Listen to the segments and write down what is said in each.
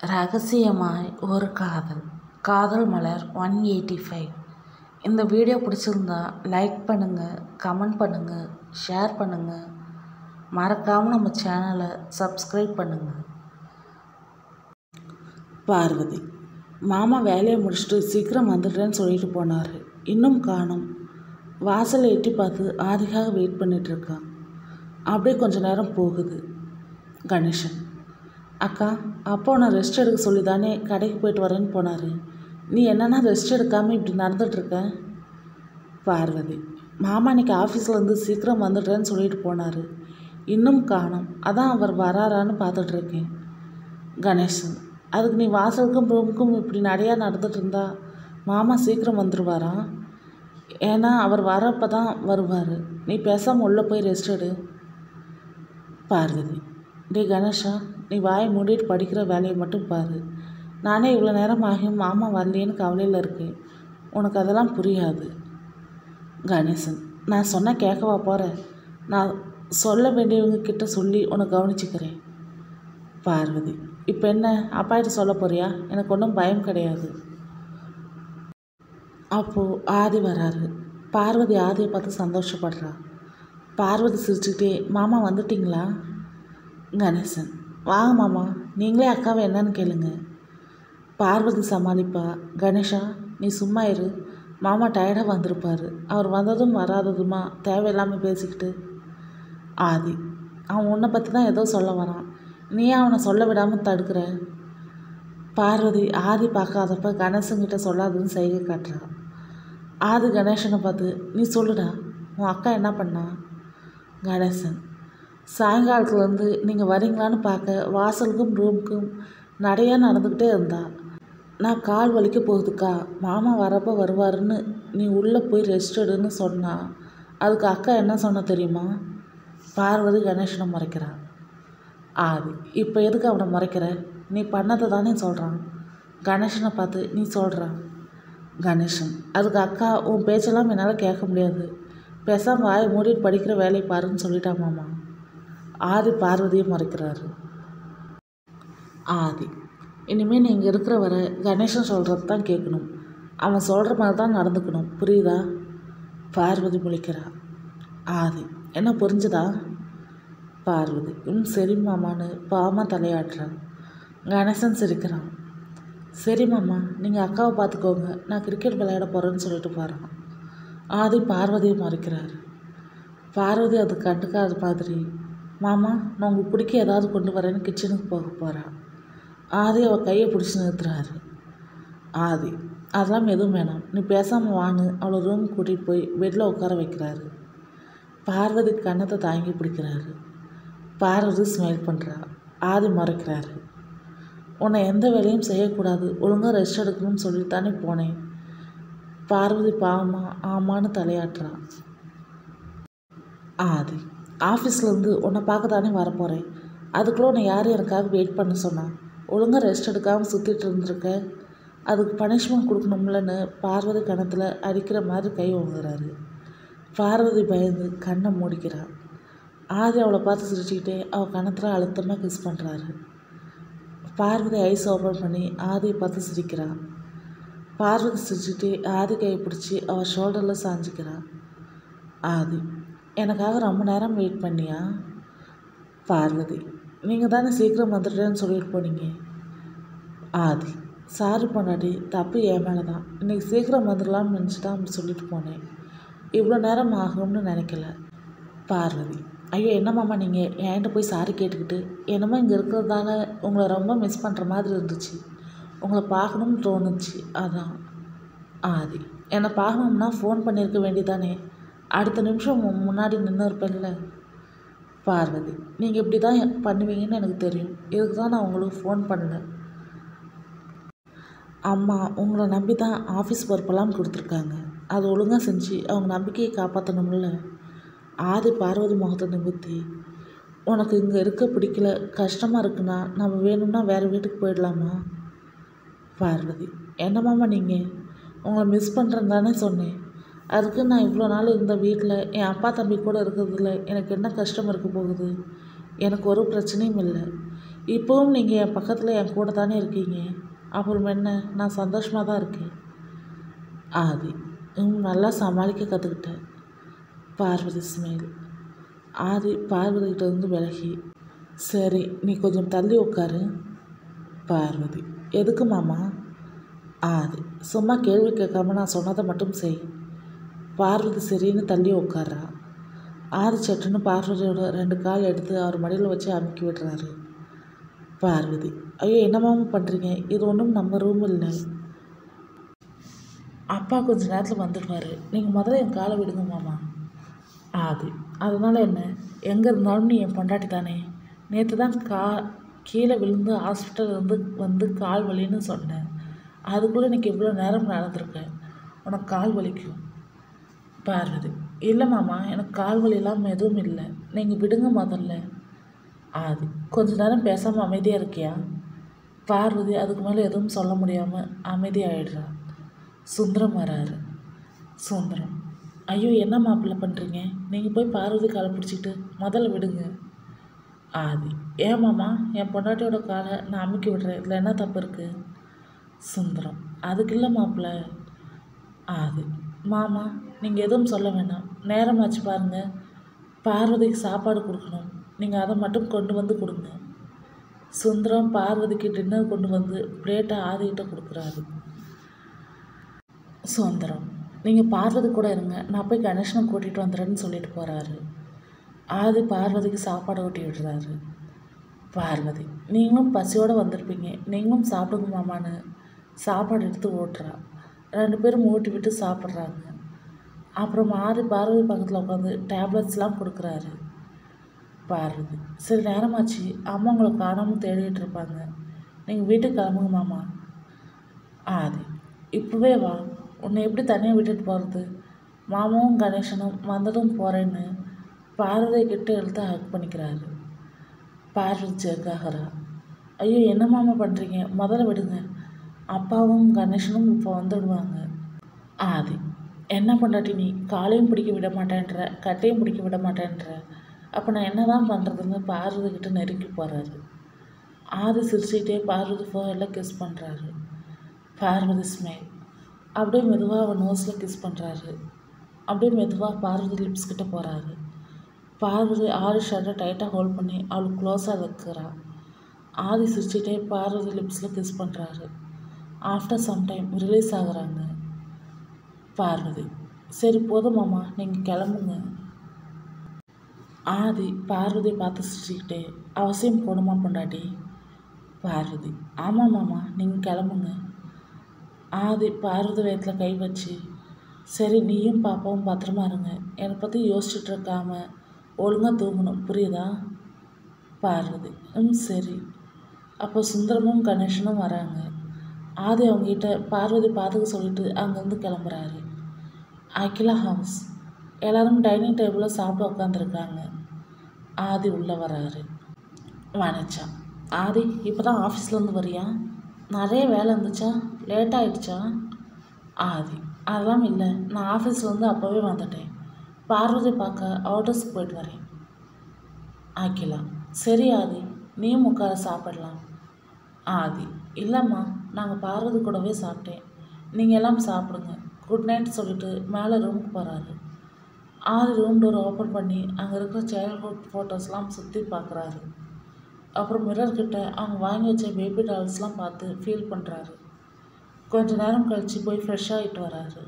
ரகசியமாய் ஒரு காதல் காதல் மலர் ஒன் எயிட்டி ஃபைவ் இந்த வீடியோ பிடிச்சிருந்தா லைக் பண்ணுங்கள் கமெண்ட் பண்ணுங்கள் ஷேர் பண்ணுங்கள் மறக்காமல் நம்ம சேனலை சப்ஸ்கிரைப் பண்ணுங்கள் பார்வதி மாமா வேலையை முடிச்சுட்டு சீக்கிரம் வந்துடுறேன்னு சொல்லிட்டு போனார் இன்னும் காணோம் வாசலை எட்டி பார்த்து ஆதிக்காக வெயிட் பண்ணிகிட்ருக்கான் அப்படியே கொஞ்ச நேரம் போகுது கணேசன் அக்கா அப்பா உன்னை ரெஸ்ட் எடுக்க சொல்லி தானே கடைக்கு போயிட்டு வரேன்னு போனார் நீ என்னன்னா ரெஸ்ட் எடுக்காமல் இப்படி நடந்துகிட்ருக்க பார்வதி மாமா இன்னைக்கு ஆஃபீஸ்லேருந்து சீக்கிரம் வந்துடுறேன்னு சொல்லிட்டு போனார் இன்னும் காணோம் அதான் அவர் வராரான்னு பார்த்துட்ருக்கேன் கணேசன் அதுக்கு நீ வாசலுக்கும் ரூமுக்கும் இப்படி நிறையா நடந்துட்டு இருந்தா மாமா சீக்கிரம் வந்துடுவாராம் ஏன்னா அவர் வரப்போ தான் வருவார் நீ பேசாமல் உள்ளே போய் ரெஸ்ட் எடு பார்வதி டே கணேஷா நீ வாயை மூடிட்டு படிக்கிற வேலையை மட்டும் பாரு நானே இவ்வளோ நேரம் ஆகியும் மாமா வரலையேன்னு கவலையில் இருக்கேன் உனக்கு அதெல்லாம் புரியாது கணேசன் நான் சொன்னால் கேட்கவா போகிறேன் நான் சொல்ல வேண்டியவங்க கிட்ட சொல்லி உன்னை கவனிச்சுக்கிறேன் பார்வதி இப்போ என்ன அப்பாயிட்ட சொல்ல போறியா எனக்கு ஒன்றும் பயம் கிடையாது அப்போது ஆதி வராரு பார்வதி ஆதியை பார்த்து சந்தோஷப்படுறா பார்வதி சிரிச்சுக்கிட்டே மாமா வந்துட்டிங்களா கணேசன் வாங்க மாமா நீங்களே அக்காவை என்னன்னு கேளுங்க பார்வதி சமாளிப்பா கணேஷா நீ சும்மா இரு மாமா டயர்டாக வந்திருப்பாரு அவர் வந்ததும் வராததுமா தேவையில்லாமல் பேசிக்கிட்டு ஆதி அவன் உன்னை பற்றி தான் ஏதோ சொல்ல வரான் நீ ஏன் அவனை சொல்ல விடாமல் தடுக்கிற பார்வதி ஆதி பார்க்காதப்ப கணேசன்கிட்ட சொல்லாதுன்னு செய்கை காட்டுறா ஆதி கணேசனை பார்த்து நீ சொல்லுடா உன் அக்கா என்ன பண்ணா கணேசன் சாயங்காலத்துலேருந்து நீங்கள் வரீங்களான்னு பார்க்க வாசலுக்கும் ரூமுக்கும் நிறையா நடந்துக்கிட்டே இருந்தா நான் கால் வலிக்க போகுதுக்கா மாமா வரப்போ வருவாருன்னு நீ உள்ளே போய் ரெஸ்ட் எடுன்னு சொன்னா அதுக்கு அக்கா என்ன சொன்ன தெரியுமா பார்வதி கணேசனை முறைக்கிறான் ஆதி இப்போ எதுக்கு அவனை முறைக்கிற நீ பண்ணதை தானே சொல்கிறான் கணேசனை பார்த்து நீ சொல்கிறான் கணேசன் அதுக்கு அக்கா உன் பேச்செல்லாம் என்னால் கேட்க முடியாது பேசாமல் வாயை மூடிட்டு படிக்கிற வேலையை பாருன்னு சொல்லிட்டா மாமா ஆதி பார்வதியை மறைக்கிறாரு ஆதி இனிமேல் நீங்கள் இருக்கிற வரை கணேசன் சொல்கிறது தான் கேட்கணும் அவன் சொல்கிற மாதிரி தான் நடந்துக்கணும் புரியுதா பார்வதி முழிக்கிறா ஆதி என்ன புரிஞ்சுதா பார்வதி ம் சரி மாமான்னு பாமா தலையாட்டுறான் கணேசன் சிரிக்கிறான் சரி மாமா நீங்கள் அக்காவை பார்த்துக்கோங்க நான் கிரிக்கெட் விளையாட போகிறேன்னு சொல்லிட்டு போகிறான் ஆதி பார்வதியை மறைக்கிறார் பார்வதி அது கண்டுக்காத மாதிரி மாமா நான் உங்களுக்கு பிடிக்க ஏதாவது கொண்டு வரேன்னு கிச்சனுக்கு போக போகிறான் ஆதி அவள் கையை பிடிச்சி நிறுத்துறாரு ஆதி அதெல்லாம் எதுவும் வேணாம் நீ பேசாமல் வான்னு அவளை ரூம் கூட்டிகிட்டு போய் பெட்டில் உட்கார வைக்கிறாரு பார்வதி கன்னத்தை தாங்கி பிடிக்கிறாரு பார்வதி ஸ்மைல் பண்ணுறா ஆதி மறைக்கிறாரு உன்னை எந்த வேலையும் செய்யக்கூடாது ஒழுங்காக ரெஸ்ட் எடுக்கணும்னு சொல்லிட்டு தானே போனேன் பார்வதி பாவமா ஆமான்னு தலையாட்டுறான் ஆதி ஆஃபீஸ்லேருந்து உன்னை பார்க்க தானே வரப்போகிறேன் அதுக்குள்ளே உன்னை யார் எனக்காக வெயிட் பண்ண சொன்னான் ஒழுங்காக ரெஸ்ட் எடுக்காமல் சுற்றிட்டு இருந்திருக்க அதுக்கு பனிஷ்மெண்ட் கொடுக்கணும்லன்னு பார்வதி கணத்தில் அடிக்கிற மாதிரி கை வாங்குறாரு பார்வதி பயந்து கண்ணை மூடிக்கிறான் ஆதி அவளை பார்த்து சிரிச்சுக்கிட்டே அவள் கணத்தில் அழுத்தமாக கிஸ் பண்ணுறாரு பார்வதி ஐஸ் ஓப்பன் பண்ணி ஆதியை பார்த்து சிரிக்கிறான் பார்வதி சிரிச்சுக்கிட்டே ஆதி கையை பிடிச்சி அவள் ஷோல்டரில் சாஞ்சிக்கிறான் ஆதி எனக்காக ரொம்ப நேரம் வெயிட் பண்ணியா பார்வதி நீங்கள் தானே சீக்கிரம் வந்துடுறேன்னு சொல்லிட்டு போனீங்க ஆதி சாரி பொண்டாட்டி தப்பு என் மேலே தான் இன்றைக்கி சீக்கிரம் வந்துடலாம்னு நினச்சி தான் அப்படி சொல்லிட்டு போனேன் இவ்வளோ நேரம் ஆகும்னு நினைக்கல பார்வதி ஐயோ என்ன மாமா நீங்கள் என்கிட்ட போய் சாரி கேட்டுக்கிட்டு என்னமோ இங்கே இருக்கிறதால உங்களை ரொம்ப மிஸ் பண்ணுற மாதிரி இருந்துச்சு உங்களை பார்க்கணும்னு தோணுச்சு அதான் ஆதி என்னை பார்க்கணும்னா ஃபோன் பண்ணியிருக்க வேண்டியதானே அடுத்த நிமிஷம் உன் முன்னாடி நின்று இருப்பேன்ல பார்வதி நீங்கள் இப்படி தான் பண்ணுவீங்கன்னு எனக்கு தெரியும் இதுக்கு தான் நான் உங்களுக்கு ஃபோன் பண்ணேன் அம்மா உங்களை நம்பி தான் ஆஃபீஸ் பொறுப்பெல்லாம் கொடுத்துருக்காங்க அது ஒழுங்காக செஞ்சு அவங்க நம்பிக்கையை காப்பாற்றணும்ல ஆதி பார்வதி முகத்தை நிமித்தி உனக்கு இங்கே இருக்க பிடிக்கல கஷ்டமாக இருக்குன்னா நம்ம வேணும்னா வேறு வீட்டுக்கு போயிடலாமா பார்வதி என்னமாம்மா நீங்கள் உங்களை மிஸ் பண்ணுறேன்னு தானே சொன்னேன் அதுக்கு நான் இவ்வளோ நாள் இருந்த வீட்டில் என் அப்பா தம்பி கூட இருக்கிறதுல எனக்கு என்ன கஷ்டம் இருக்க போகுது எனக்கு ஒரு பிரச்சனையும் இல்லை இப்போவும் நீங்கள் என் பக்கத்தில் என் கூட தானே இருக்கீங்க அப்புறம் என்ன நான் சந்தோஷமாக தான் இருக்கேன் ஆதி ம் நல்லா சமாளிக்க கற்றுக்கிட்டேன் பார்வதி ஸ்மைல் ஆதி பார்வதிகிட்ட இருந்து விலகி சரி நீ கொஞ்சம் தள்ளி உட்காரு பார்வதி எதுக்கு மாமா ஆதி சும்மா கேள்வி கேட்காம நான் சொன்னதை மட்டும் செய் பார்வதி சரின்னு தள்ளி உட்கார்றா ஆதி சட்டுன்னு பார்வதியோட ரெண்டு கால் எடுத்து அவர் மடியில் வச்சு அமுக்கி விடுறாரு பார்வதி ஐயோ என்னமாமா பண்ணுறீங்க இது ஒன்றும் நம்ம ரூம் இல்லை அப்பா கொஞ்ச நேரத்தில் வந்துடுவார் நீங்கள் முதல்ல என் காலை விடுங்க மாமா ஆதி அதனால் என்ன எங்கே இருந்தாலும் நீ என் பொண்டாட்டி தானே நேற்று தான் கா கீழே விழுந்து ஹாஸ்பிட்டல் இருந்து வந்து கால் வலின்னு சொன்னேன் அதுக்குள்ளே இன்னைக்கு இவ்வளோ நேரம் நடந்திருக்கேன் உனக்கு கால் வலிக்கும் பார்வதி இல்லை மாமா எனக்கு கால் வலியெல்லாம் எதுவும் இல்லை நீங்கள் விடுங்க முதல்ல ஆதி கொஞ்ச நேரம் பேசாமல் அமைதியாக இருக்கியா பார்வதி அதுக்கு மேலே எதுவும் சொல்ல முடியாமல் அமைதியாகிடுறா சுந்தரம் வராரு சுந்தரம் ஐயோ என்ன மாப்பிள்ளை பண்ணுறீங்க நீங்கள் போய் பார்வதி காலை பிடிச்சிக்கிட்டு முதல்ல விடுங்க ஆதி ஏன் மாமா என் பொண்டாட்டியோட காலை நான் அமுக்கி விடுறேன் இதில் என்ன தப்பு இருக்குது சுந்தரம் அதுக்கு இல்லை மாப்பிள்ளை ஆதி மாமா நீங்கள் எதுவும் சொல்ல வேணாம் நேரமாச்சு பாருங்கள் பார்வதிக்கு சாப்பாடு கொடுக்கணும் நீங்கள் அதை மட்டும் கொண்டு வந்து கொடுங்க சுந்தரம் பார்வதிக்கு டின்னர் கொண்டு வந்து பிளேட்டை ஆதிக்கிட்ட கொடுக்குறாரு சுந்தரம் நீங்கள் பார்வதி கூட இருங்க நான் போய் கணேசனை கூட்டிகிட்டு வந்துடுறேன்னு சொல்லிட்டு போகிறாரு ஆதி பார்வதிக்கு சாப்பாடு ஊட்டி விடுறாரு பார்வதி நீங்களும் பசியோடு வந்திருப்பீங்க நீங்களும் சாப்பிடுங்க மாமான்னு சாப்பாடு எடுத்து ஓட்டுறா ரெண்டு பேரும் ஊட்டி விட்டு சாப்பிட்றாங்க அப்புறம் ஆதி பார்வதி பக்கத்தில் உட்காந்து டேப்லெட்ஸ்லாம் கொடுக்குறாரு பார்வதி சரி நேரமாச்சு அம்மா உங்களை காணாமல் தேடிட்டு இருப்பாங்க நீங்கள் வீட்டுக்கு கிளம்புங்க மாமா ஆதி இப்போவே வா உன்னை எப்படி தனியாக விட்டுட்டு போகிறது மாமாவும் கணேசனும் வந்ததும் போகிறேன்னு பார்வதி கிட்ட எடுத்து ஹக் பண்ணிக்கிறாரு பார்வதி ஜெர்காகிறா ஐயோ என்ன மாமா பண்ணுறீங்க முதல்ல விடுங்க அப்பாவும் கணேசனும் இப்போ வந்துடுவாங்க ஆதி என்ன பண்ணாட்டி நீ காலையும் பிடிக்க விட மாட்டேன்ற கட்டையும் பிடிக்க விட மாட்டேன்ற அப்போ நான் என்ன தான் பண்ணுறதுன்னு பார்வதி கிட்ட நெருங்கி போகிறாரு ஆதி சிரிச்சுக்கிட்டே பார்வதி ஃபோரில் கிஸ் பண்ணுறாரு பார்வதி ஸ்மைல் அப்படியே மெதுவாக அவன் நோஸில் கிஸ் பண்ணுறாரு அப்படியே மெதுவாக பார்வதி லிப்ஸ் கிட்ட போகிறாரு பார்வதி ஆறு ஷர்ட்டை டைட்டாக ஹோல்ட் பண்ணி அவளுக்கு க்ளோஸாக வைக்கிறா ஆதி சிரிச்சுட்டே பார்வதி லிப்ஸில் கிஸ் பண்ணுறாரு ஆஃப்டர் சம் டைம் ரிலீஸ் ஆகுறாங்க பார்வதி சரி போதும் மாமா நீங்கள் கிளம்புங்க ஆதி பார்வதி பார்த்து சிரிச்சுக்கிட்டே அவசியம் போடுமா பொண்டாட்டி பார்வதி ஆமாம் மாமா நீங்கள் கிளம்புங்க ஆதி பார்வதி வயத்தில் கை வச்சு சரி நீயும் பாப்பாவும் பத்திரமா இருங்க என்னை பற்றி யோசிச்சுட்டு இருக்காம ஒழுங்காக தூங்கணும் புரியுதா பார்வதி ம் சரி அப்போ சுந்தரமும் கணேசனும் வராங்க ஆதி அவங்ககிட்ட பார்வதி பார்த்துக்க சொல்லிட்டு அங்கேருந்து கிளம்புறாரு அகிலா ஹவுஸ் எல்லாரும் டைனிங் டேபிளில் சாப்பிட உட்காந்துருக்காங்க ஆதி உள்ளே வராரு வணச்சா ஆதி இப்போ தான் ஆஃபீஸ்லேருந்து வரியா நிறைய வேலை இருந்துச்சா லேட் ஆயிடுச்சா ஆதி அதெல்லாம் இல்லை நான் ஆஃபீஸ்லேருந்து அப்போவே வந்துட்டேன் பார்வதி பார்க்க அவுட்டர்ஸ்க்கு போயிட்டு வரேன் அகிலா சரி ஆதி நீயும் உட்கார சாப்பிடலாம் ஆதி இல்லைம்மா நாங்கள் பார்வதி கூடவே சாப்பிட்டேன் நீங்கள் எல்லாம் சாப்பிடுங்க குட் நைட் சொல்லிட்டு மேலே ரூமுக்கு போகிறாரு ஆதி ரூம் டோர் ஓப்பன் பண்ணி அங்கே இருக்கிற சைல்ட்ஹுட் ஃபோட்டோஸ்லாம் சுற்றி பார்க்குறாரு அப்புறம் மிரர் கிட்ட அவங்க வாங்கி வச்ச பேபி டால்ஸ்லாம் பார்த்து ஃபீல் பண்ணுறாரு கொஞ்ச நேரம் கழித்து போய் ஃப்ரெஷ் ஆகிட்டு வராரு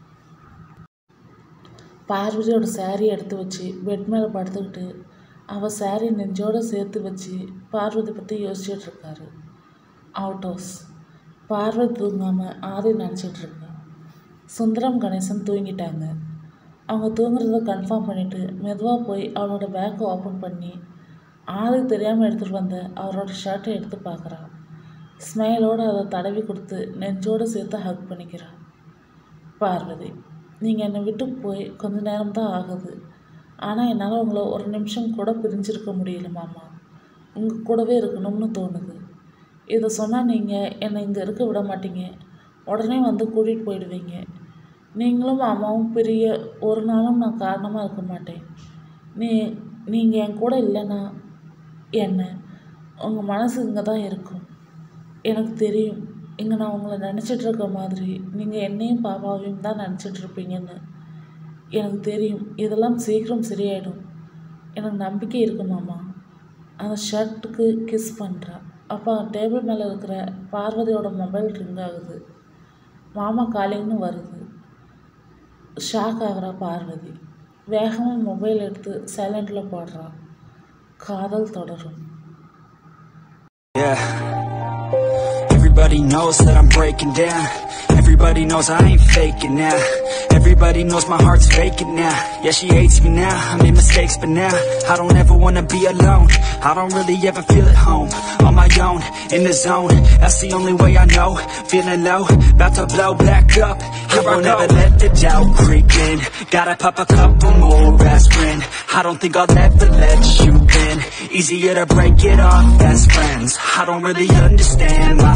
பார்வதியோட saree எடுத்து வச்சு பெட் மேலே படுத்துக்கிட்டு அவள் saree நெஞ்சோட சேர்த்து வச்சு பார்வதி பற்றி யோசிச்சுட்டு இருக்காரு அவுட் ஹவுஸ் பார்வதி தூங்காமல் ஆதி நினச்சிட்டு இருக்கா சுந்தரம் கணேசன் தூங்கிட்டாங்க அவங்க தூங்குறத கன்ஃபார்ம் பண்ணிவிட்டு மெதுவாக போய் அவளோட பேக்கை ஓப்பன் பண்ணி ஆதி தெரியாமல் எடுத்துகிட்டு வந்த அவரோட ஷர்ட்டை எடுத்து பார்க்குறா ஸ்மைலோடு அதை தடவி கொடுத்து நெஞ்சோடு சேர்த்து ஹக் பண்ணிக்கிறா பார்வதி நீங்கள் என்னை விட்டு போய் கொஞ்ச நேரம் தான் ஆகுது ஆனால் என்னால் உங்களை ஒரு நிமிஷம் கூட பிரிஞ்சிருக்க முடியல மாமா உங்கள் கூடவே இருக்கணும்னு தோணுது இதை சொன்னால் நீங்கள் என்னை இங்கே இருக்க விட மாட்டீங்க உடனே வந்து கூட்டிகிட்டு போயிடுவீங்க நீங்களும் அம்மாவும் பிரிய ஒரு நாளும் நான் காரணமாக இருக்க மாட்டேன் நீ நீங்கள் என் கூட இல்லைன்னா என்ன உங்கள் மனசு இங்கே தான் இருக்கும் எனக்கு தெரியும் இங்கே நான் உங்களை நினச்சிட்டு இருக்க மாதிரி நீங்கள் என்னையும் பாப்பாவையும் தான் நினச்சிட்டு இருப்பீங்கன்னு எனக்கு தெரியும் இதெல்லாம் சீக்கிரம் சரியாயிடும் எனக்கு நம்பிக்கை இருக்கு மாமா அந்த ஷர்ட்டுக்கு கிஸ் பண்ணுறா அப்போ டேபிள் மேலே இருக்கிற பார்வதியோட மொபைல் ரிங் ஆகுது மாமா காலிங்னு வருது ஷாக் ஆகுறா பார்வதி வேகமாக மொபைல் எடுத்து சைலண்டில் போடுறா காதல் தொடரும் Yeah. Everybody knows that I'm breaking down. Everybody knows I ain't faking now. Everybody knows my heart's faking now. Yeah, she hates me now. I made mistakes, but now I don't ever wanna be alone. I don't really ever feel at home. On my own, in the zone. That's the only way I know. Feeling low, about to blow back up. I won't ever let the doubt creep in. Gotta pop a couple more aspirin. I don't think I'll ever let you in. Easier to break it off best friends. I don't really understand why